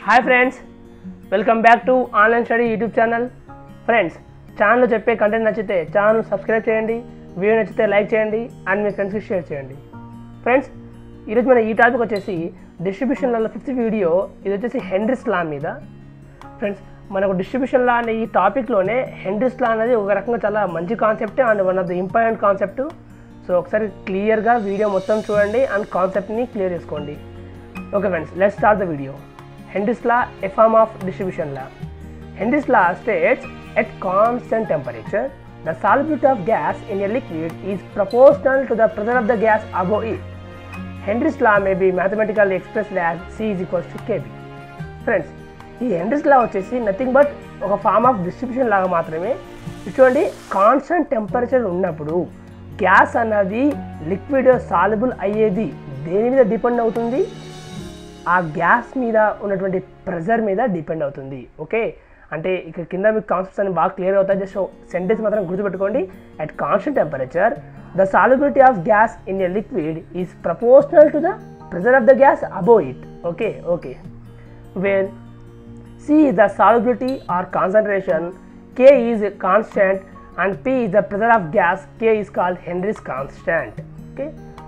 Hi friends welcome back to online study YouTube channel friends ఛానల్లో చెప్పే content నచ్చితే channel subscribe చేయండి video నచ్చితే లైక్ చేయండి అండ్ మీ ఫ్రెండ్స్కి షేర్ చేయండి ఫ్రెండ్స్ ఈరోజు మన ఈ టాపిక్ వచ్చేసి డిస్ట్రిబ్యూషన్లలో ఫిఫ్త్ వీడియో ఇది వచ్చేసి హెన్రిస్ లా మీద ఫ్రెండ్స్ మనకు డిస్ట్రిబ్యూషన్ లా అనే ఈ టాపిక్లోనే హెన్రిస్ లా అనేది ఒక రకంగా చాలా మంచి concept and one of the important concept so ఒకసారి క్లియర్గా వీడియో మొత్తం చూడండి అండ్ కాన్సెప్ట్ని క్లియర్ చేసుకోండి okay friends let start the video Henry's law a form of distribution law Henry's law states at constant temperature the solubility of gas in a liquid is proportional to the pressure of the gas above it. Henry's law may be mathematically expressed as C is equals to KB. Friends ఈ Henry's law వచ్చేసి nothing but ఒక form of distribution లాగా మాత్రమే చూడండి constant temperature ఉన్నప్పుడు gas అన్నది liquid soluble అయ్యేది దేని మీద డిపెండ్ అవుతుంది ఆ గ్యాస్ మీద ఉన్నటువంటి ప్రెజర్ మీద డిపెండ్ అవుతుంది ఓకే అంటే ఇక్కడ కింద మీకు కాన్సెప్ట్స్ అన్ని బాగా క్లియర్ అవుతాయి జస్ట్ సెంటెన్స్ మాత్రం గుర్తుపెట్టుకోండి at constant temperature the solubility of gas in a liquid is proportional to the pressure of the gas above it okay okay where C is the solubility or concentration, K is constant and P is the pressure of gas, K is called Henry's constant. Okay.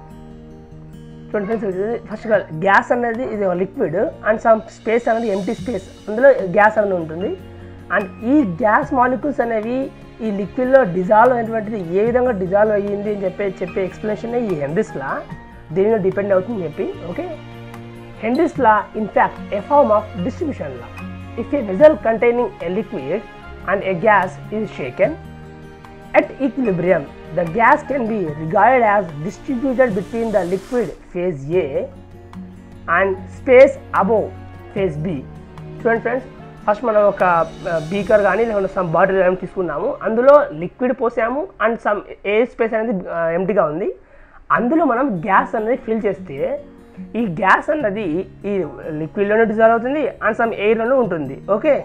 చూడండి friends first gas అనేది ఇది ఒక liquid and some space అనేది empty space అందులో gas అనేది ఉంటుంది and ఈ gas molecules అనేవి ఈ లిక్విడ్లో డిజాల్వ్ అయినటువంటిది ఏ విధంగా డిజాల్వ్ అయ్యింది అని చెప్పే చెప్పే ఎక్స్ప్లెనేషన్ ఈ హెన్రిస్ లా దీని మీద డిపెండ్ అవుతుంది చెప్పి okay Henry's law, in fact, a form of distribution law. If a vessel containing a liquid and a gas is shaken, at equilibrium, the gas can be regarded as distributed between the liquid phase A and space above phase B. చూడండి friends first మనం ఒక beaker కానీ లేకుంటే some bottle కానీ తీసుకున్నాము అందులో liquid పోసాము and some air space అనేది ఎంటీగా ఉంది అందులో మనం గ్యాస్ అనేది ఫిల్ చేస్తే ఈ గ్యాస్ అన్నది ఈ లిక్విడ్లోనే డిజాల్వ్ అవుతుంది అండ్ సమ్ ఎయిర్లోనూ ఉంటుంది ఓకే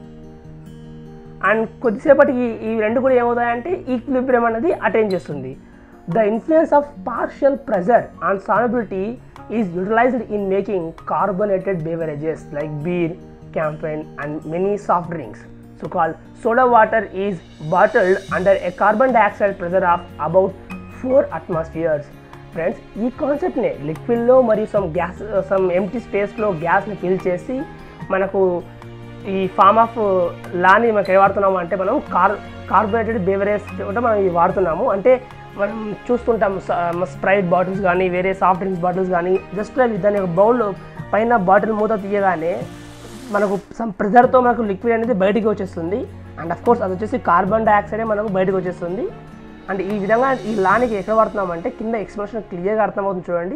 అండ్ కొద్దిసేపటికి ఈ రెండు కూడా ఏమవుతాయంటే ఈక్విలిబ్రియం అనేది అటైన్ చేస్తుంది the influence of partial pressure and solubility is utilized in making carbonated beverages like beer champagne and many soft drinks so called soda water is bottled under a carbon dioxide pressure of about four atmospheres friends ఈ కాన్సెప్ట్ని లిక్విడ్లో మరియు some gas some empty స్పేస్లో గ్యాస్ని fill చేసి మనకు ఈ form of లాని మనకి ఏ వాడుతున్నాము అంటే మనం కార్ కార్బోనేటెడ్ బేవరేజ్ కూడా మనం ఇవి వాడుతున్నాము అంటే మనం చూస్తుంటాం స్ప్రైట్ బాటిల్స్ కానీ వేరే సాఫ్ట్ డ్రింక్స్ బాటిల్స్ కానీ జస్ట్ అవి దాని యొక్క బౌల్ పైన బాటిల్ మూత తీయగానే మనకు సమ్ ప్రెజర్తో మనకు లిక్విడ్ అనేది బయటికి వచ్చేస్తుంది అండ్ అఫ్ కోర్స్ అది వచ్చేసి కార్బన్ డైఆక్సైడే మనకు బయటకు వచ్చేస్తుంది అండ్ ఈ విధంగా ఈ లానికి ఎక్కడ వాడుతున్నామంటే కింద ఎక్స్ప్రెషన్ క్లియర్గా అర్థమవుతుంది చూడండి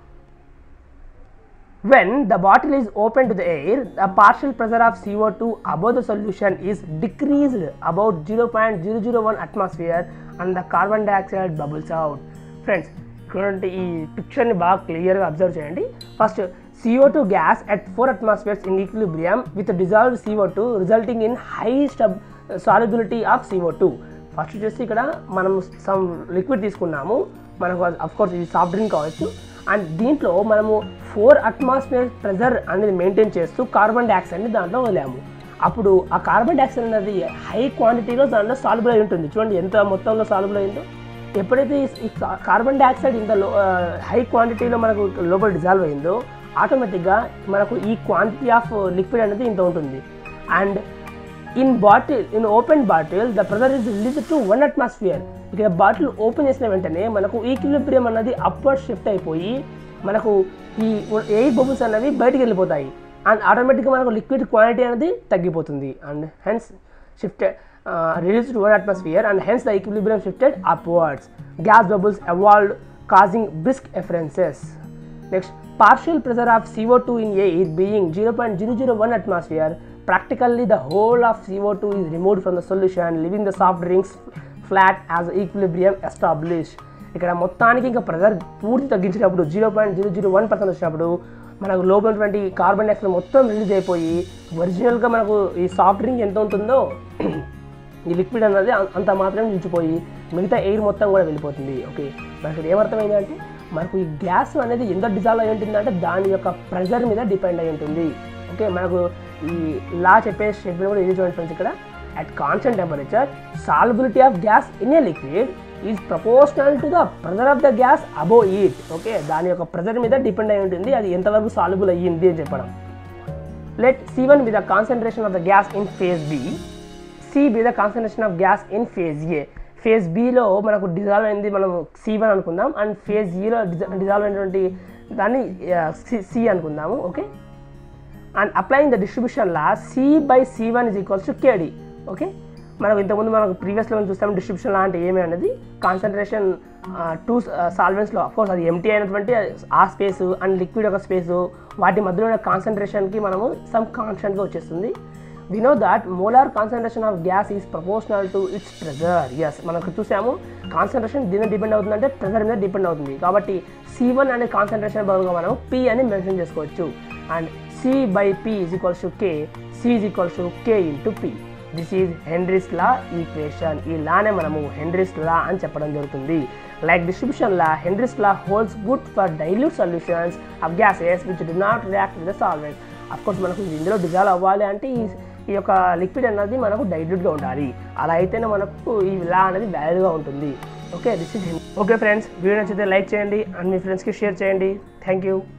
When the bottle is open to the air, the partial pressure of CO2 above the solution is decreased about 0.001 atmosphere and the carbon dioxide bubbles out. Friends, ఇక్కడ ఈ పిక్చర్ని బాగా క్లియర్గా అబ్జర్వ్ చేయండి first CO2 gas at four atmospheres in equilibrium with dissolved CO2 resulting in high stub solubility of CO2 first వచ్చేసి ఇక్కడ మనం some liquid తీసుకున్నాము మనకు అఫ్ కోర్స్ ఇది సాఫ్ట్ డ్రింక్ కావచ్చు అండ్ దీంట్లో మనము ఫోర్ అట్మాస్ఫియర్ ప్రెజర్ అనేది మెయింటైన్ చేస్తూ కార్బన్ డైఆక్సైడ్ని దాంట్లో వదిలాము అప్పుడు ఆ కార్బన్ డైఆక్సైడ్ అనేది హై క్వాంటిటీలో దాంట్లో సాల్బుల్ అయి ఉంటుంది చూడండి ఎంత మొత్తంలో సాల్బుల్ అయిందో ఎప్పుడైతే ఈ కార్బన్ డైఆక్సైడ్ ఇంత లో హై క్వాంటిటీలో మనకు లోపల డిజాల్వ్ అయిందో ఆటోమేటిక్గా మనకు ఈ క్వాంటిటీ ఆఫ్ లిక్విడ్ అనేది ఇంత ఉంటుంది and in bottle in open bottle the pressure is release to one atmosphere ఇక్కడ బాటిల్ ఓపెన్ చేసిన వెంటనే మనకు ఈక్విలిబ్రియం అన్నది అప్వర్డ్ షిఫ్ట్ అయిపోయి మనకు ఈ ఎయిర్ బబుల్స్ అనేవి బయటికి వెళ్ళిపోతాయి అండ్ ఆటోమేటిక్గా మనకు లిక్విడ్ క్వాంటిటీ అనేది తగ్గిపోతుంది and hence shifted release to one atmosphere and hence the equilibrium shifted upwards gas bubbles evolved causing brisk effervescences next partial pressure of CO2 in air being 0.001 atmosphere practically the whole of CO2 is removed from the solution leaving the soft drinks flat as equilibrium established ఇక్కడ మొత్తానికి ఇంకా pressure పూర్తి తగ్గించినప్పుడు zero point zero zero one percent వచ్చినప్పుడు మనకు లోపలటువంటి carbon dioxide మొత్తం release అయిపోయి ఒరిజినల్గా మనకు ఈ సాఫ్ట్ డ్రింక్ ఎంత ఉంటుందో ఈ లిక్విడ్ అన్నది అం- అంత మాత్రమే నిలిచిపోయి మిగతా ఎయిర్ మొత్తం కూడా వెళ్ళిపోతుంది ఓకే మనకి ఇక్కడ ఏమర్థమైంది అంటే మనకు ఈ గ్యాస్ అనేది ఎంత డిజాల్వ్ అయి ఉంటుందంటే దాని యొక్క ప్రెజర్ మీద డిపెండ్ అయి ఉంటుంది ఓకే మనకు ఈ లా చెప్పే స్టేట్మెంట్ కూడా ఇది చూడండి ఫ్రెండ్స్ ఇక్కడ at constant temperature solubility of gas in a liquid is proportional to the pressure of the gas above it okay దాని యొక్క ప్రెజర్ మీద డిపెండ్ అయి ఉంటుంది అది ఎంతవరకు సాల్యుబుల్ అయ్యింది అని చెప్పడం let C1 be the concentration of the gas in phase B, C be the concentration of gas in phase A. Phase బిలో మనకు డిజాల్వ్ అయింది మనం సి వన్ అనుకుందాం అండ్ ఫేజ్ ఈలో డిజాల్వ్ అయినటువంటి దాన్ని సి అనుకుందాము okay and applying the distribution law C by C one is equals to KD okay మనకు ఇంతకుముందు మనకు ప్రీవియస్ లెవెల్ చూస్తాం డిస్ట్రిబ్యూషన్ లా అంటే ఏమి అనేది కాన్సన్ట్రేషన్ టూ సాల్వెంట్స్లో కోర్స్ అది ఎంటీ అయినటువంటి ఆ స్పేస్ అండ్ లిక్విడ్ యొక్క స్పేస్ వాటి మధ్యలో ఉన్న కాన్సన్ట్రేషన్కి మనము సమ్ కాన్స్టెంట్గా వచ్చేస్తుంది we know that molar concentration of gas is proportional to its pressure as మనకు చూసాము కాన్సన్ట్రేషన్ దీని మీద డిపెండ్ అవుతుందంటే ప్రెజర్ మీద డిపెండ్ అవుతుంది కాబట్టి సి వన్ అనే కాన్సన్ట్రేషన్ బదులుగా మనం పి అని మెన్షన్ చేసుకోవచ్చు and C by P is equals to K C is equals to K into P this is Henry's law equation ఈ లానే మనము హెన్రీస్ లా అని చెప్పడం జరుగుతుంది like distribution law Henry's law holds good for dilute solutions of gases which do not react with the solvent of course మనకు ఇందులో dissolve అవ్వాలి అంటే ఈ ఈ యొక్క లిక్విడ్ అనేది మనకు డైల్యూట్గా ఉండాలి అలా అయితేనే మనకు ఈ లా అనేది వ్యాల్యూగా ఉంటుంది okay this is okay friends video నచ్చితే లైక్ చేయండి అండ్ మీ ఫ్రెండ్స్కి షేర్ చేయండి థ్యాంక్ యూ